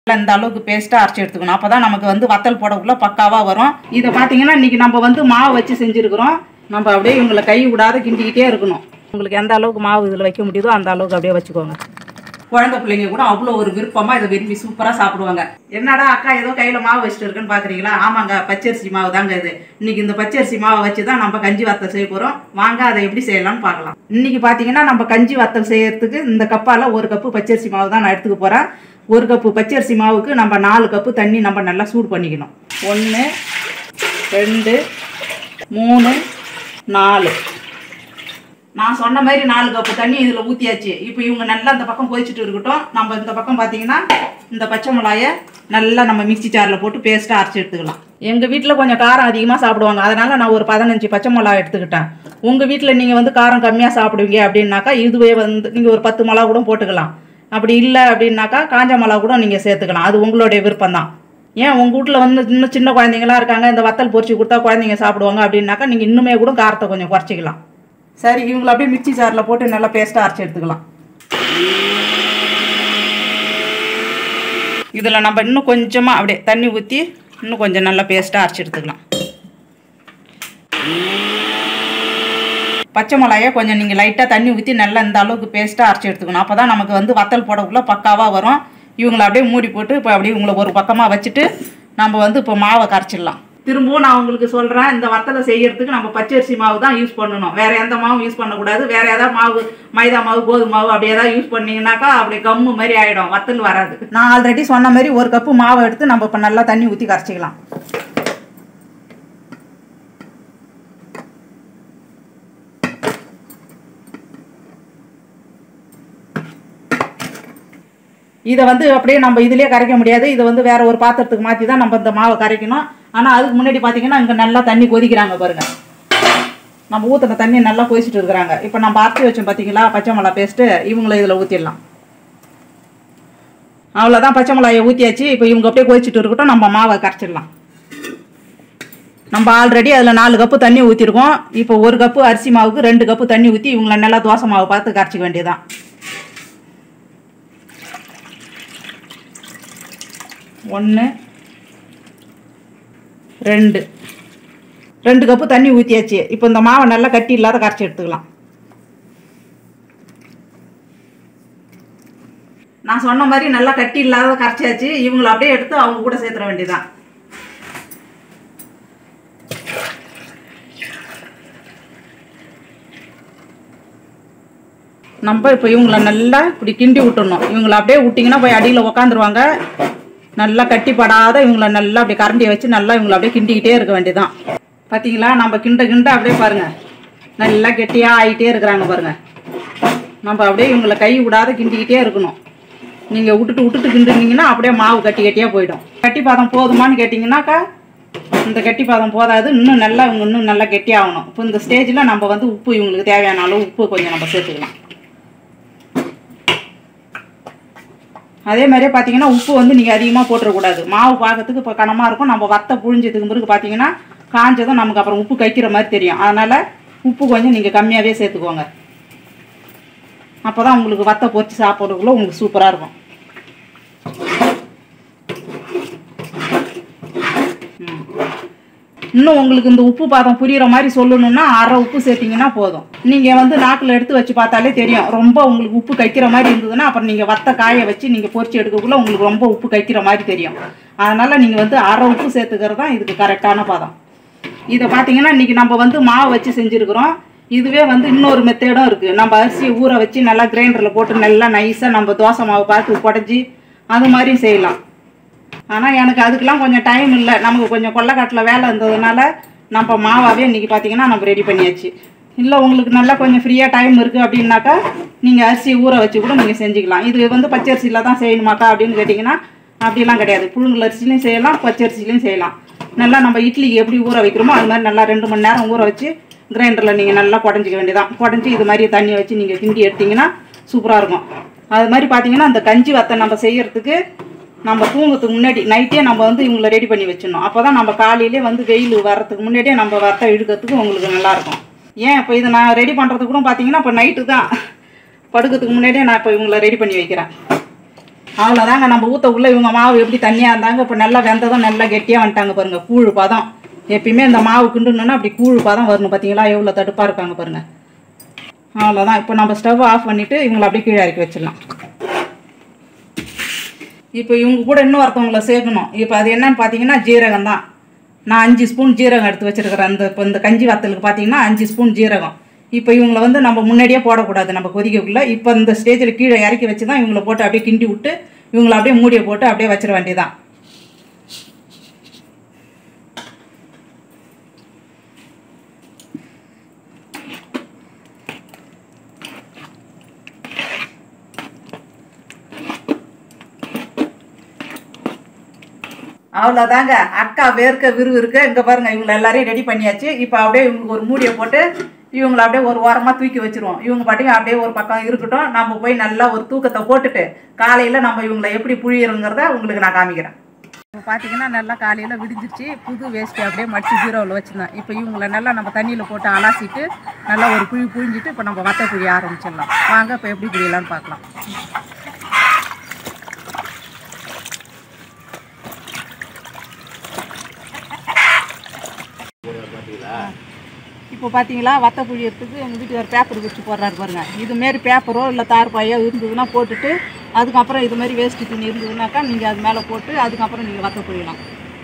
இந்த அளவுக்கு பேஸ்ட்டாக அரைச்சி எடுத்துக்கணும் அப்போ தான் நமக்கு வந்து வத்தல் போடக்குள்ள பக்காவாக வரும் இதை பார்த்தீங்கன்னா இன்றைக்கி நம்ம வந்து மாவு வச்சு செஞ்சுருக்குறோம் நம்ம அப்படியே இவங்களை கை விடாத கிண்டிக்கிட்டே இருக்கணும் உங்களுக்கு எந்த அளவுக்கு மாவு இதில் வைக்க முடியுதோ அந்த அளவுக்கு அப்படியே வச்சுக்கோங்க குழந்தை பிள்ளைங்க கூட அவ்வளோ ஒரு விருப்பமாக இதை விரும்பி சூப்பராக சாப்பிடுவாங்க என்னடா அக்கா ஏதோ கையில் மாவு வச்சுட்டு இருக்குன்னு பார்க்குறீங்களா ஆமாங்க பச்சரிசி மாவு தாங்க இது இன்னைக்கு இந்த பச்சரிசி மாவை வச்சு தான் நம்ம கஞ்சி வத்தல் செய்ய போகிறோம் வாங்க அதை எப்படி செய்யலாம்னு பார்க்கலாம் இன்னைக்கு பார்த்தீங்கன்னா நம்ம கஞ்சி வத்தல் செய்யறதுக்கு இந்த கப்பால் ஒரு கப்பு பச்சரிசி மாவு தான் நான் எடுத்துக்க போகிறேன் ஒரு கப்பு பச்சரிசி மாவுக்கு நம்ம நாலு கப்பு தண்ணி நம்ம நல்லா சூடு பண்ணிக்கணும் ஒன்று ரெண்டு மூணு நாலு நான் சொன்ன மாதிரி நாலு கப்பு தண்ணி இதில் ஊற்றியாச்சு இப்போ இவங்க நல்லா இந்த பக்கம் கொதிச்சுட்டு இருக்கட்டும் நம்ம இந்த பக்கம் பார்த்தீங்கன்னா இந்த பச்சை மிளகாயை நல்லா நம்ம மிக்ஸி ஜாரில் போட்டு பேஸ்ட்டாக அரைச்சி எடுத்துக்கலாம் எங்கள் வீட்டில் கொஞ்சம் காரம் அதிகமாக சாப்பிடுவாங்க அதனால் நான் ஒரு பதினஞ்சு பச்சை மிளகா எடுத்துக்கிட்டேன் உங்கள் வீட்டில் நீங்கள் வந்து காரம் கம்மியாக சாப்பிடுவீங்க அப்படின்னாக்கா இதுவே வந்து நீங்கள் ஒரு பத்து மிளகா கூட போட்டுக்கலாம் அப்படி இல்லை அப்படின்னாக்கா காஞ்ச மிளகா கூட நீங்கள் சேர்த்துக்கலாம் அது உங்களுடைய விருப்பம் தான் ஏன் உங்கள் வீட்டில் வந்து இன்னும் சின்ன குழந்தைங்களாம் இருக்காங்க இந்த வத்தல் பொரிச்சு கொடுத்தா குழந்தைங்க சாப்பிடுவாங்க அப்படின்னாக்கா நீங்கள் இன்னுமே கூட காரத்தை கொஞ்சம் குறைச்சிக்கலாம் சரி இவங்களை அப்படியே மிக்ஸி ஜாரில் போட்டு நல்லா பேஸ்ட்டாக அரைச்சி எடுத்துக்கலாம் இதில் நம்ம இன்னும் கொஞ்சமாக அப்படியே தண்ணி ஊற்றி இன்னும் கொஞ்சம் நல்லா பேஸ்ட்டாக அரைச்சி எடுத்துக்கலாம் பச்சை மிளகாயை கொஞ்சம் நீங்கள் லைட்டாக தண்ணி ஊற்றி நல்லா இந்த அளவுக்கு பேஸ்ட்டாக அரைச்சி எடுத்துக்கணும் அப்போ தான் நமக்கு வந்து வத்தல் போடக்குள்ள பக்காவாக வரும் இவங்களை அப்படியே மூடி போட்டு இப்போ அப்படியே உங்களை ஒரு பக்கமாக வச்சுட்டு நம்ம வந்து இப்போ மாவை கரைச்சிடலாம் திரும்பவும் நான் உங்களுக்கு சொல்கிறேன் இந்த வத்தலை செய்யறதுக்கு நம்ம பச்சரிசி மாவு தான் யூஸ் பண்ணணும் வேற எந்த மாவும் யூஸ் பண்ணக்கூடாது வேற ஏதாவது மாவு மைதா மாவு கோதுமை மாவு அப்படி ஏதாவது யூஸ் பண்ணீங்கன்னாக்கா அப்படி கம்மு மாதிரி ஆகிடும் வத்தல் வராது நான் ஆல்ரெடி சொன்ன மாதிரி ஒரு கப்பு மாவை எடுத்து நம்ம இப்போ நல்லா தண்ணி ஊற்றி கரைச்சிக்கலாம் இதை வந்து அப்படியே நம்ம இதுலேயே கரைக்க முடியாது இதை வந்து வேற ஒரு பாத்திரத்துக்கு மாற்றி தான் நம்ம இந்த மாவை கரைக்கணும் ஆனால் அதுக்கு முன்னாடி பார்த்தீங்கன்னா இங்கே நல்லா தண்ணி கொதிக்கிறாங்க பாருங்க நம்ம ஊற்றின தண்ணி நல்லா கொதிச்சுட்டு இருக்கிறாங்க இப்போ நம்ம அரைச்சி வச்சோம் பார்த்தீங்களா பச்சை மிளகா பேஸ்ட்டு இவங்கள இதில் ஊற்றிடலாம் அவ்வளோதான் பச்சை மிளகாயை ஊற்றியாச்சு இப்போ இவங்க அப்படியே கொதிச்சுட்டு இருக்கட்டும் நம்ம மாவை கரைச்சிடலாம் நம்ம ஆல்ரெடி அதில் நாலு கப்பு தண்ணி ஊற்றிருக்கோம் இப்போ ஒரு கப்பு அரிசி மாவுக்கு ரெண்டு கப்பு தண்ணி ஊற்றி இவங்கள நல்லா தோசை மாவு பார்த்து கரைச்சிக்க வேண்டியதான் ஒன்று ரெண்டு ரெண்டு கப்பு தண்ணி ஊற்றியாச்சு இப்போ இந்த மாவை நல்லா கட்டி இல்லாத கரைச்சி எடுத்துக்கலாம் நான் சொன்ன மாதிரி நல்லா கட்டி இல்லாத கரைச்சாச்சு இவங்களை அப்படியே எடுத்து அவங்க கூட சேர்த்துற வேண்டியதான் நம்ம இப்போ இவங்கள நல்லா இப்படி கிண்டி விட்டுடணும் இவங்கள அப்படியே விட்டிங்கன்னா போய் அடியில் உக்காந்துருவாங்க நல்லா கட்டிப்படாத இவங்கள நல்லா அப்படியே கரண்டியை வச்சு நல்லா இவங்கள அப்படியே கிண்டிக்கிட்டே இருக்க வேண்டியதான் பார்த்தீங்களா நம்ம கிண்ட கிண்ட அப்படியே பாருங்க நல்லா கெட்டியாக ஆகிட்டே இருக்கிறாங்க பாருங்க நம்ம அப்படியே இவங்கள கை விடாத கிண்டிக்கிட்டே இருக்கணும் நீங்கள் விட்டுட்டு விட்டுட்டு கிண்டுனீங்கன்னா அப்படியே மாவு கட்டி கட்டியாக போயிடும் கட்டி பாதம் போதுமான்னு கேட்டிங்கன்னாக்கா இந்த கட்டி பாதம் போதாது இன்னும் நல்லா இவங்க இன்னும் நல்லா கெட்டியாகணும் இப்போ இந்த ஸ்டேஜில் நம்ம வந்து உப்பு இவங்களுக்கு தேவையான அளவு உப்பு கொஞ்சம் நம்ம சேர்த்துக்கலாம் அதே மாதிரியே பார்த்தீங்கன்னா உப்பு வந்து நீங்கள் அதிகமாக போட்டுறக்கூடாது மாவு பார்க்கறதுக்கு இப்போ கனமாக இருக்கும் நம்ம வத்த புழிஞ்சதுக்கு பிறகு பார்த்தீங்கன்னா காஞ்சதும் நமக்கு அப்புறம் உப்பு கைக்கிற மாதிரி தெரியும் அதனால் உப்பு கொஞ்சம் நீங்கள் கம்மியாகவே சேர்த்துக்கோங்க அப்போ தான் உங்களுக்கு வத்த பொரிச்சு சாப்பிட்றதுக்குள்ள உங்களுக்கு சூப்பராக இருக்கும் ம். இன்னும் உங்களுக்கு இந்த உப்பு பாதம் புரியுற மாதிரி சொல்லணும்னா அரை உப்பு சேர்த்தீங்கன்னா போதும் நீங்கள் வந்து நாக்கில் எடுத்து வச்சு பார்த்தாலே தெரியும் ரொம்ப உங்களுக்கு உப்பு கைக்கிற மாதிரி இருந்ததுன்னா அப்புறம் நீங்கள் வத்த காய வச்சு நீங்கள் பொரிச்சு எடுக்கக்குள்ள உங்களுக்கு ரொம்ப உப்பு கைக்கிற மாதிரி தெரியும் அதனால் நீங்கள் வந்து அரை உப்பு சேர்த்துக்கிறது தான் இதுக்கு கரெக்டான பாதம் இதை பார்த்தீங்கன்னா இன்றைக்கி நம்ம வந்து மாவு வச்சு செஞ்சுருக்குறோம் இதுவே வந்து இன்னொரு மெத்தேடும் இருக்குது நம்ம அரிசியை ஊற வச்சு நல்லா கிரைண்டரில் போட்டு நல்லா நைஸாக நம்ம தோசை மாவு பார்த்து புடச்சி அது மாதிரியும் செய்யலாம் ஆனால் எனக்கு அதுக்கெலாம் கொஞ்சம் டைம் இல்லை நமக்கு கொஞ்சம் கொள்ளைக்காட்டில் வேலை இருந்ததுனால நம்ம மாவாவே இன்றைக்கி பார்த்தீங்கன்னா நம்ம ரெடி பண்ணியாச்சு இல்லை உங்களுக்கு நல்லா கொஞ்சம் ஃப்ரீயாக டைம் இருக்குது அப்படின்னாக்கா நீங்கள் அரிசி ஊற வச்சு கூட நீங்கள் செஞ்சுக்கலாம் இது வந்து பச்சரிசியில் தான் செய்யணுமாக்கா அப்படின்னு கேட்டிங்கன்னா அப்படிலாம் கிடையாது புழுங்கல் அரிசிலையும் செய்யலாம் பச்சரிசிலையும் செய்யலாம் நல்லா நம்ம இட்லிக்கு எப்படி ஊற வைக்கிறோமோ அது மாதிரி நல்லா ரெண்டு மணி நேரம் ஊற வச்சு கிரைண்டரில் நீங்கள் நல்லா குடஞ்சிக்க வேண்டியதான் குடஞ்சி இது மாதிரி தண்ணி வச்சு நீங்கள் கிண்டி எடுத்தீங்கன்னா சூப்பராக இருக்கும் அது மாதிரி பார்த்தீங்கன்னா அந்த கஞ்சி வத்தை நம்ம செய்யறதுக்கு நம்ம தூங்குறதுக்கு முன்னாடி நைட்டே நம்ம வந்து இவங்களை ரெடி பண்ணி வச்சிடணும் அப்போ தான் நம்ம காலையிலே வந்து வெயில் வர்றதுக்கு முன்னாடியே நம்ம வத்த இழுக்கிறதுக்கு உங்களுக்கு நல்லாயிருக்கும் ஏன் இப்போ இதை நான் ரெடி பண்ணுறதுக்கு கூட பார்த்தீங்கன்னா இப்போ நைட்டு தான் படுக்கிறதுக்கு முன்னாடியே நான் இப்போ இவங்களை ரெடி பண்ணி வைக்கிறேன் அவ்வளோதாங்க நம்ம ஊற்றக்குள்ளே இவங்க மாவு எப்படி தண்ணியாக இருந்தாங்க இப்போ நல்லா வெந்ததும் நல்லா கெட்டியாக வந்துட்டாங்க பாருங்கள் கூழ் பதம் எப்பயுமே இந்த மாவு கிண்டுனோன்னா அப்படி கூழ் பதம் வரணும் பார்த்தீங்களா எவ்வளோ தடுப்பாக இருக்காங்க பாருங்கள் அவ்வளோதான் இப்போ நம்ம ஸ்டவ் ஆஃப் பண்ணிவிட்டு இவங்களை அப்படியே கீழே இறக்கி வச்சிடலாம் இப்போ இவங்க கூட இன்னும் ஒருத்தவங்களை சேர்க்கணும் இப்போ அது என்னன்னு பார்த்தீங்கன்னா ஜீரகம் தான் நான் அஞ்சு ஸ்பூன் ஜீரகம் எடுத்து வச்சிருக்கிறேன் அந்த இப்போ இந்த கஞ்சி வத்தலுக்கு பார்த்தீங்கன்னா அஞ்சு ஸ்பூன் ஜீரகம் இப்போ இவங்களை வந்து நம்ம முன்னாடியே போடக்கூடாது நம்ம கொதிக்கக்குள்ள இப்போ இந்த ஸ்டேஜில் கீழே இறக்கி வச்சு தான் இவங்களை போட்டு அப்படியே கிண்டி விட்டு இவங்களை அப்படியே மூடியை போட்டு அப்படியே வச்சிட வேண்டியதான் அவ்வளோதாங்க அக்கா வேர்க்க விறுவிறுக்க இங்கே பாருங்க இவங்களை எல்லாரையும் ரெடி பண்ணியாச்சு இப்போ அப்படியே இவங்களுக்கு ஒரு மூடியை போட்டு இவங்களை அப்படியே ஒரு ஓரமாக தூக்கி வச்சிருவோம் இவங்க பாட்டுக்கு அப்படியே ஒரு பக்கம் இருக்கட்டும் நம்ம போய் நல்லா ஒரு தூக்கத்தை போட்டுட்டு காலையில் நம்ம இவங்களை எப்படி புழியிறோங்கிறத உங்களுக்கு நான் காமிக்கிறேன் இப்போ பார்த்தீங்கன்னா நல்லா காலையில் விடிஞ்சிருச்சு புது வேஸ்ட்டு அப்படியே மடிச்சு ஜீரோவில் வச்சுருந்தேன் இப்போ இவங்களை நல்லா நம்ம தண்ணியில் போட்டு அலாசிட்டு நல்லா ஒரு புழி புழிஞ்சிட்டு இப்போ நம்ம வத்த புழிய ஆரம்பிச்சிடலாம் வாங்க இப்போ எப்படி புழியலாம்னு பார்க்கலாம் இப்போ பார்த்தீங்களா வத்த புழியறதுக்கு எங்கள் வீட்டுக்கார் பேப்பர் வச்சு போடுறாரு பாருங்க இதுமாரி பேப்பரோ இல்லை தார்பாயோ இருந்ததுன்னா போட்டுட்டு அதுக்கப்புறம் இது மாதிரி வேஸ்ட்டு துணி இருந்ததுனாக்கா நீங்கள் அது மேலே போட்டு அதுக்கப்புறம் நீங்கள் வத்த புழியலாம்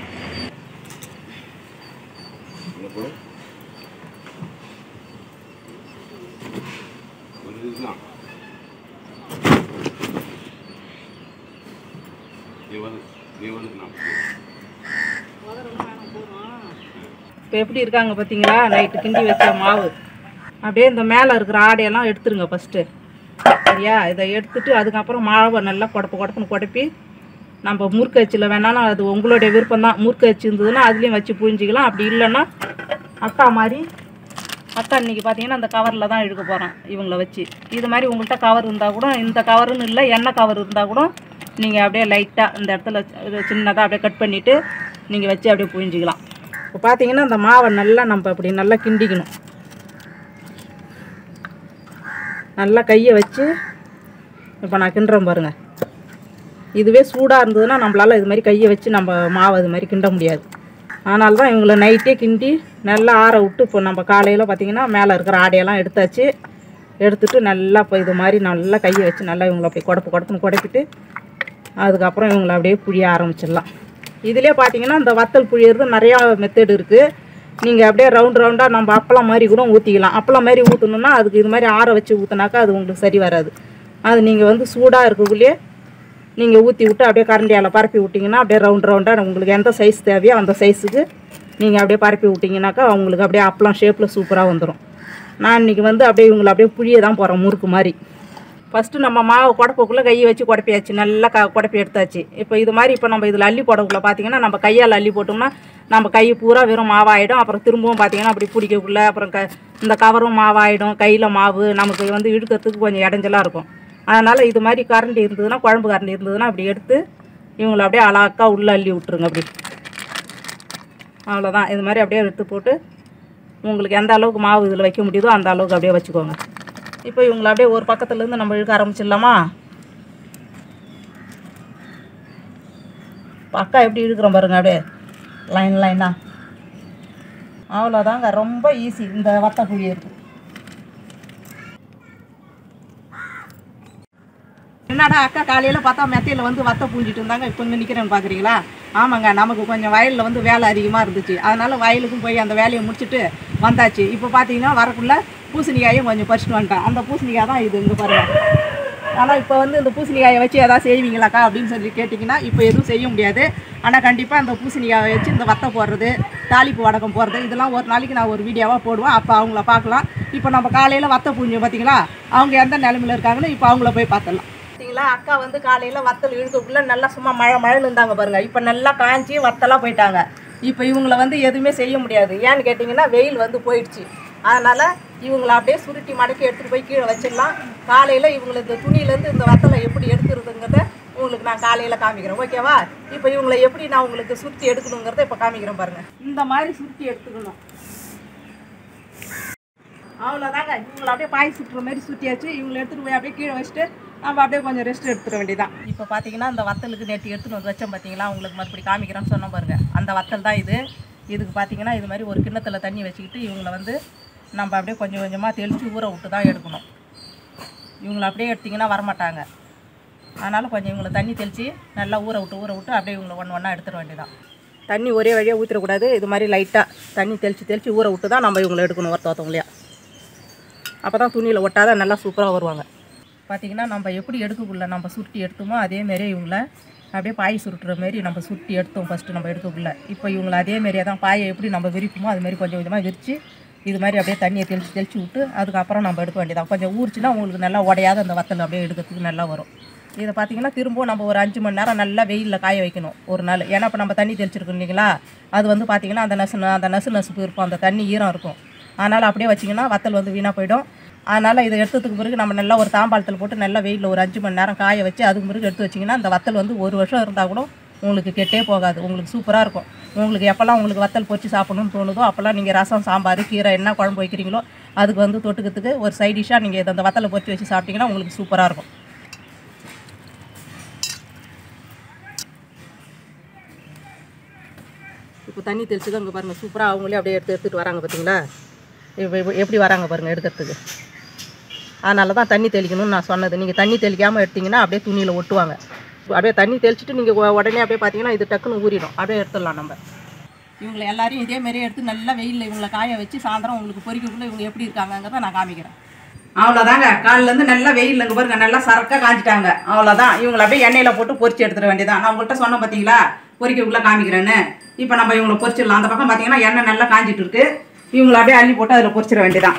இப்போ எப்படி இருக்காங்க பார்த்தீங்களா நைட்டு கிண்டி வச்ச மாவு அப்படியே இந்த மேலே இருக்கிற ஆடையெல்லாம் எடுத்துருங்க ஃபஸ்ட்டு சரியா இதை எடுத்துட்டு அதுக்கப்புறம் மாவை நல்லா குடப்பு குடப்புன்னு குடப்பி நம்ம முறுக்கு அச்சில் வேணாலும் அது உங்களுடைய விருப்பம் தான் முறுக்கு அச்சு இருந்ததுன்னா அதுலேயும் வச்சு புழிஞ்சிக்கலாம் அப்படி இல்லைன்னா அக்கா மாதிரி அக்கா இன்னைக்கு பார்த்தீங்கன்னா அந்த கவரில் தான் இழுக்க போகிறேன் இவங்கள வச்சு இது மாதிரி உங்கள்கிட்ட கவர் இருந்தால் கூட இந்த கவருன்னு இல்லை எண்ணெய் கவர் இருந்தால் கூட நீங்கள் அப்படியே லைட்டாக இந்த இடத்துல சின்னதாக அப்படியே கட் பண்ணிவிட்டு நீங்கள் வச்சு அப்படியே புழிஞ்சிக்கலாம் இப்போ பார்த்தீங்கன்னா இந்த மாவை நல்லா நம்ம அப்படி நல்லா கிண்டிக்கணும் நல்லா கையை வச்சு இப்போ நான் கிண்டுறேன் பாருங்க இதுவே சூடாக இருந்ததுன்னா நம்மளால் இது மாதிரி கையை வச்சு நம்ம மாவை இது மாதிரி கிண்ட முடியாது அதனால தான் இவங்களை நைட்டே கிண்டி நல்லா ஆற விட்டு இப்போ நம்ம காலையில் பார்த்தீங்கன்னா மேலே இருக்கிற ஆடையெல்லாம் எடுத்தாச்சு எடுத்துட்டு நல்லா இப்போ இது மாதிரி நல்லா கையை வச்சு நல்லா இவங்களை அப்படியே குடப்பு குடப்புன்னு குடப்பிட்டு அதுக்கப்புறம் இவங்களை அப்படியே புழிய ஆரம்பிச்சிடலாம் இதிலே பார்த்தீங்கன்னா இந்த வத்தல் புழியறது நிறையா மெத்தட் இருக்குது நீங்கள் அப்படியே ரவுண்ட் ரவுண்டாக நம்ம அப்பளம் மாதிரி கூட ஊற்றிக்கலாம் அப்பளம் மாதிரி ஊற்றணுன்னா அதுக்கு இது மாதிரி ஆற வச்சு ஊற்றினாக்கா அது உங்களுக்கு சரி வராது அது நீங்கள் வந்து சூடாக இருக்கக்குள்ளேயே நீங்கள் ஊற்றி விட்டு அப்படியே கரண்டியால் பரப்பி விட்டிங்கன்னா அப்படியே ரவுண்ட் ரவுண்டாக உங்களுக்கு எந்த சைஸ் தேவையோ அந்த சைஸுக்கு நீங்கள் அப்படியே பரப்பி விட்டிங்கனாக்கா உங்களுக்கு அப்படியே அப்பளம் ஷேப்பில் சூப்பராக வந்துடும் நான் இன்றைக்கி வந்து அப்படியே இவங்களை அப்படியே புளிய தான் போகிறேன் முறுக்கு மாதிரி ஃபஸ்ட்டு நம்ம மாவு குடப்பக்குள்ளே கையை வச்சு குடப்பியாச்சு நல்லா க குடப்பி எடுத்தாச்சு இப்போ இது மாதிரி இப்போ நம்ம இதில் அள்ளி போடக்குள்ள பார்த்தீங்கன்னா நம்ம கையால் அள்ளி போட்டோம்னா நம்ம கை பூரா வெறும் மாவாயிடும் அப்புறம் திரும்பவும் பார்த்தீங்கன்னா அப்படி பிடிக்கக்குள்ள அப்புறம் க இந்த கவரும் மாவாயிடும் கையில் மாவு நமக்கு வந்து இழுக்கிறதுக்கு கொஞ்சம் இடைஞ்சலாக இருக்கும் அதனால் இது மாதிரி கரண்டி இருந்ததுன்னா குழம்பு கரண்டி இருந்ததுன்னா அப்படி எடுத்து இவங்களை அப்படியே அழகா உள்ளே அள்ளி விட்ருங்க அப்படி அவ்வளோதான் இது மாதிரி அப்படியே எடுத்து போட்டு உங்களுக்கு எந்த அளவுக்கு மாவு இதில் வைக்க முடியுதோ அந்த அளவுக்கு அப்படியே வச்சுக்கோங்க இப்போ இவங்களை அப்படியே ஒரு பக்கத்துலேருந்து நம்ம இழுக்க ஆரம்பிச்சிடலாமா பக்கா எப்படி இழுக்கிறோம் பாருங்க அப்படியே லைன் லைனாக அவ்வளோதாங்க ரொம்ப ஈஸி இந்த வத்த புழியறது என்னடா அக்கா காலையில் பார்த்தா மெத்தையில் வந்து வத்த பூஞ்சிட்டு இருந்தாங்க இப்போ இங்கே நிற்கிறேன்னு பார்க்குறீங்களா ஆமாங்க நமக்கு கொஞ்சம் வயலில் வந்து வேலை அதிகமாக இருந்துச்சு அதனால் வயலுக்கும் போய் அந்த வேலையை முடிச்சுட்டு வந்தாச்சு இப்போ பார்த்தீங்கன்னா வரக்குள்ள பூசணிக்காயும் கொஞ்சம் பறிச்சுட்டு வந்துட்டேன் அந்த பூசணிக்காய் தான் இது இங்கே பாருங்க ஆனால் இப்போ வந்து இந்த பூசணிக்காயை வச்சு எதாவது செய்வீங்களாக்கா அப்படின்னு சொல்லி கேட்டிங்கன்னா இப்போ எதுவும் செய்ய முடியாது ஆனால் கண்டிப்பாக அந்த பூசணிக்காயை வச்சு இந்த வத்தை போடுறது தாளிப்பு வடகம் போடுறது இதெல்லாம் ஒரு நாளைக்கு நான் ஒரு வீடியோவாக போடுவேன் அப்போ அவங்கள பார்க்கலாம் இப்போ நம்ம காலையில் வத்தை பூஞ்சோம் பார்த்தீங்களா அவங்க எந்த நிலமையில இருக்காங்கன்னு இப்போ அவங்கள போய் பார்த்துடலாம் பார்த்தீங்களா அக்கா வந்து காலையில் வத்தல் இழுக்கக்குள்ள நல்லா சும்மா மழை மழைன்னு இருந்தாங்க பாருங்க இப்போ நல்லா காஞ்சி வத்தலாக போயிட்டாங்க இப்போ இவங்களை வந்து எதுவுமே செய்ய முடியாது ஏன்னு கேட்டிங்கன்னா வெயில் வந்து போயிடுச்சு அதனால் இவங்களை அப்படியே சுருட்டி மடக்கி எடுத்துகிட்டு போய் கீழே வச்சிடலாம் காலையில் இவங்களுக்கு இந்த துணியிலேருந்து இந்த வத்தலை எப்படி எடுக்கிறதுங்கிறத உங்களுக்கு நான் காலையில் காமிக்கிறேன் ஓகேவா இப்போ இவங்களை எப்படி நான் உங்களுக்கு சுருட்டி எடுக்கணுங்கிறத இப்போ காமிக்கிறேன் பாருங்கள் இந்த மாதிரி சுருட்டி எடுத்துக்கணும் அவ்வளோதாங்க இவங்களை அப்படியே பாய் சுட்டுற மாதிரி சுற்றியாச்சு இவங்களை எடுத்துகிட்டு போய் அப்படியே கீழே வச்சுட்டு நம்ம அப்படியே கொஞ்சம் ரெஸ்ட் எடுத்துட வேண்டியதான் இப்போ பார்த்தீங்கன்னா இந்த வத்தலுக்கு நேற்று எடுத்துன்னு வந்து வச்சோம் பார்த்தீங்களா உங்களுக்கு மறுபடி காமிக்கிறேன்னு சொன்னோம் பாருங்க அந்த வத்தல் தான் இது இதுக்கு பார்த்தீங்கன்னா இது மாதிரி ஒரு கிண்ணத்தில் தண்ணி வச்சுக்கிட்டு இவங்களை வந்து நம்ம அப்படியே கொஞ்சம் கொஞ்சமாக தெளித்து ஊற விட்டு தான் எடுக்கணும் இவங்களை அப்படியே எடுத்திங்கன்னா வரமாட்டாங்க அதனால் கொஞ்சம் இவங்களை தண்ணி தெளித்து நல்லா ஊற விட்டு ஊற விட்டு அப்படியே இவங்களை ஒன்று ஒன்றா எடுத்துட வேண்டியதான் தண்ணி ஒரே வழியாக ஊற்றிடக்கூடாது இது மாதிரி லைட்டாக தண்ணி தெளித்து தெளித்து ஊற விட்டு தான் நம்ம இவங்களை எடுக்கணும் ஒருத்த ஒருத்தவங்களையா அப்போ தான் துணியில் ஒட்டாத நல்லா சூப்பராக வருவாங்க பார்த்திங்கன்னா நம்ம எப்படி எடுக்கக்குள்ள நம்ம சுருட்டி எடுத்தோமோ அதேமாரி இவங்கள அப்படியே பாய் சுருட்டுற மாரி நம்ம சுருட்டி எடுத்தோம் ஃபஸ்ட்டு நம்ம எடுக்கக்குள்ள இப்போ இவங்களை அதேமாரியே தான் பாயை எப்படி நம்ம விரிப்போமோ அதுமாரி கொஞ்சம் கொஞ்சமாக விரித்து இது மாதிரி அப்படியே தண்ணியை தெளித்து தெளித்து விட்டு அதுக்கப்புறம் நம்ம எடுக்க வேண்டியதான் கொஞ்சம் ஊறிச்சுன்னா உங்களுக்கு நல்லா உடையாத அந்த வத்தல் அப்படியே எடுக்கிறதுக்கு நல்லா வரும் இதை பார்த்தீங்கன்னா திரும்பவும் நம்ம ஒரு அஞ்சு மணி நேரம் நல்லா வெயிலில் காய வைக்கணும் ஒரு நாள் ஏன்னா இப்போ நம்ம தண்ணி தெளிச்சிருக்கோம் இல்லைங்களா அது வந்து பார்த்தீங்கன்னா அந்த நசு அந்த நசு நசுப்பு இருக்கும் அந்த தண்ணி ஈரம் இருக்கும் அதனால் அப்படியே வச்சிங்கன்னா வத்தல் வந்து வீணாக போயிடும் அதனால் இதை எடுத்ததுக்கு பிறகு நம்ம நல்லா ஒரு தாம்பாளத்தில் போட்டு நல்லா வெயிலில் ஒரு அஞ்சு மணி நேரம் காய வச்சு அதுக்கு பிறகு எடுத்து வச்சிங்கன்னா அந்த வத்தல் வந்து ஒரு வருஷம் இருந்தால் கூட உங்களுக்கு கெட்டே போகாது உங்களுக்கு சூப்பராக இருக்கும் உங்களுக்கு எப்போல்லாம் உங்களுக்கு வத்தல் பொரிச்சு சாப்பிடணும்னு தோணுதோ அப்போல்லாம் நீங்கள் ரசம் சாம்பார் கீரை என்ன குழம்பு வைக்கிறீங்களோ அதுக்கு வந்து தொட்டுக்கிறதுக்கு ஒரு சைட் டிஷ்ஷாக நீங்கள் இதை அந்த வத்தலை பொரிச்சு வச்சு சாப்பிட்டீங்கன்னா உங்களுக்கு சூப்பராக இருக்கும் இப்போ தண்ணி தெளிச்சுதான் இங்கே பாருங்கள் சூப்பராக அவங்களே அப்படியே எடுத்து எடுத்துகிட்டு வராங்க பார்த்தீங்களா இப்போ இப்போ எப்படி வராங்க பாருங்கள் எடுக்கிறதுக்கு அதனால தான் தண்ணி தெளிக்கணும்னு நான் சொன்னது நீங்கள் தண்ணி தெளிக்காமல் எடுத்தீங்கன்னா அப்படியே துணியில் ஒட்டுவாங்க அப்படியே தண்ணி தெளிச்சிட்டு நீங்கள் உடனே அப்படியே பார்த்தீங்கன்னா இது டக்குன்னு ஊறிடும் அப்படியே எடுத்துடலாம் நம்ம இவங்களை எல்லாரையும் இதே மாதிரியே எடுத்து நல்லா வெயிலில் இவங்களை காய வச்சு சாயந்தரம் உங்களுக்கு பொறிக்கக்குள்ளே இவங்க எப்படி இருக்காங்கங்கிறத நான் காமிக்கிறேன் அவ்வளோதாங்க காலிலேருந்து நல்லா வெயிலில் இங்கே பாருங்க நல்லா சரக்காக காஞ்சிட்டாங்க அவ்வளோதான் இவங்களை அப்படியே எண்ணெயில் போட்டு பொரிச்சு எடுத்துட வேண்டியதான் நான் உங்கள்கிட்ட சொன்னேன் பார்த்தீங்களா பொரிக்கக்குள்ளே காமிக்கிறேன்னு இப்போ நம்ம இவங்களை பொரிச்சிடலாம் அந்த பக்கம் பார்த்தீங்கன்னா எண்ணெய் நல்லா காஞ்சிட்டு இருக்கு இவங்களை அப்படியே அள்ளி போட்டு அதில் பொரிச்சிட வேண்டியதான்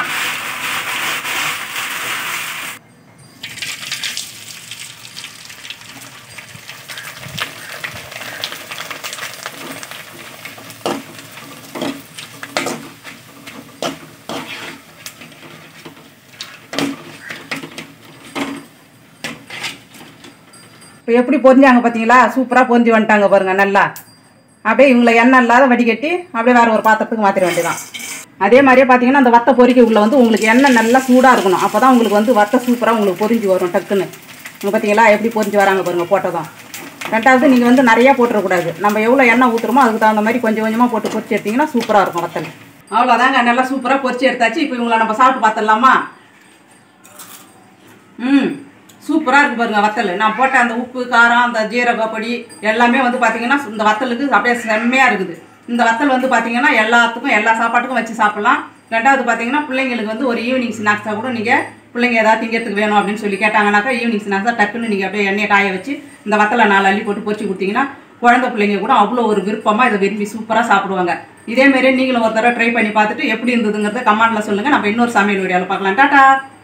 இப்போ எப்படி பொரிஞ்சாங்க பார்த்தீங்களா சூப்பராக பொரிஞ்சு வந்துட்டாங்க பாருங்க நல்லா அப்படியே இவங்களை எண்ணெய் இல்லாத வடிகட்டி அப்படியே வேறு ஒரு பாத்திரத்துக்கு மாற்றிட வேண்டியதான் அதே மாதிரியே பார்த்தீங்கன்னா அந்த வத்த பொரிக்க உள்ள வந்து உங்களுக்கு எண்ணெய் நல்லா சூடாக இருக்கணும் அப்போ தான் உங்களுக்கு வந்து வத்த சூப்பராக உங்களுக்கு பொரிஞ்சு வரும் டக்குன்னு இங்கே பார்த்தீங்களா எப்படி பொரிஞ்சு வராங்க பாருங்க போட்டதும் ரெண்டாவது நீங்கள் வந்து நிறையா போட்டுறக்கூடாது நம்ம எவ்வளோ எண்ணெய் ஊற்றுறோமோ அதுக்கு தகுந்த மாதிரி கொஞ்சம் கொஞ்சமாக போட்டு பொரிச்சு எடுத்தீங்கன்னா சூப்பராக இருக்கும் வத்தல் அவ்வளோதாங்க நல்லா சூப்பராக பொரிச்சு எடுத்தாச்சு இப்போ இவங்களை நம்ம சாப்பிட்டு பார்த்துடலாமா ம் சூப்பராக இருக்கு பாருங்க வத்தல் நான் போட்ட அந்த உப்பு காரம் அந்த ஜீரக பொடி எல்லாமே வந்து பார்த்தீங்கன்னா இந்த வத்தலுக்கு அப்படியே செம்மையாக இருக்குது இந்த வத்தல் வந்து பார்த்தீங்கன்னா எல்லாத்துக்கும் எல்லா சாப்பாட்டுக்கும் வச்சு சாப்பிட்லாம் ரெண்டாவது பார்த்தீங்கன்னா பிள்ளைங்களுக்கு வந்து ஒரு ஈவினிங் ஸ்நாக்ஸாக கூட நீங்கள் பிள்ளைங்க ஏதாவது திங்கிறதுக்கு வேணும் அப்படின்னு சொல்லி கேட்டாங்கனாக்கா ஈவினிங் ஸ்நாக்ஸாக டக்குன்னு நீங்கள் அப்படியே எண்ணெயை காய வச்சு இந்த வத்தலை நாலு அள்ளி போட்டு பொரிச்சு கொடுத்தீங்கன்னா குழந்தை பிள்ளைங்க கூட அவ்வளோ ஒரு விருப்பமாக இதை விரும்பி சூப்பராக சாப்பிடுவாங்க இதே மாதிரியே நீங்களும் ஒரு தடவை ட்ரை பண்ணி பார்த்துட்டு எப்படி இருந்ததுங்கிறத கமெண்ட்டில் சொல்லுங்கள் நம்ம இன்னொரு சமையல் வீடியோவில் பார்க்கலாம் டாட்டா